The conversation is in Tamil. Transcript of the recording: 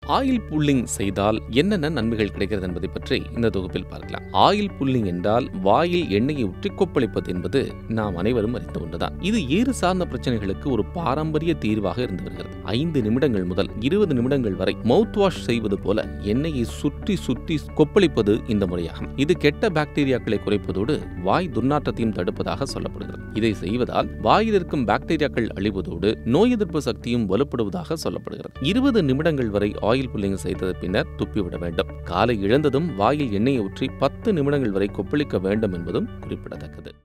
ஆயில் புல்லிங் செய்தால் என்னென்ன நன்மைகள் கிடைக்கிறது என்பதை பற்றி இந்த தொகுப்பில் பார்க்கலாம் ஆயில் புல்லிங் என்றால் வாயில் எண்ணெயை ஊற்றி கொப்பளிப்பது என்பது நாம் அனைவரும் அறிந்த ஒன்றுதான் இது ஏறு சார்ந்த பிரச்சனைகளுக்கு ஒரு பாரம்பரிய தீர்வாக இருந்து வருகிறது ஐந்து நிமிடங்கள் முதல் இருபது நிமிடங்கள் வரை மவுத் வாஷ் செய்வது போல எண்ணெயை சுற்றி சுற்றி கொப்பளிப்பது இந்த முறையாகும் இது கெட்ட பாக்டீரியாக்களை குறைப்பதோடு வாய் துர்நாற்றத்தையும் தடுப்பதாக சொல்லப்படுகிறது இதை செய்வதால் வாயில் இருக்கும் பாக்டீரியாக்கள் அழிவதோடு நோய் எதிர்ப்பு சக்தியும் வலுப்படுவதாக சொல்லப்படுகிறது இருபது நிமிடங்கள் வரை ஆயில் புல்லிங் செய்த பின்னர் துப்பிவிட வேண்டும் காலை இழந்ததும் வாயில் எண்ணெயை ஊற்றி பத்து நிமிடங்கள் வரை கொப்பளிக்க வேண்டும் என்பதும் குறிப்பிடத்தக்கது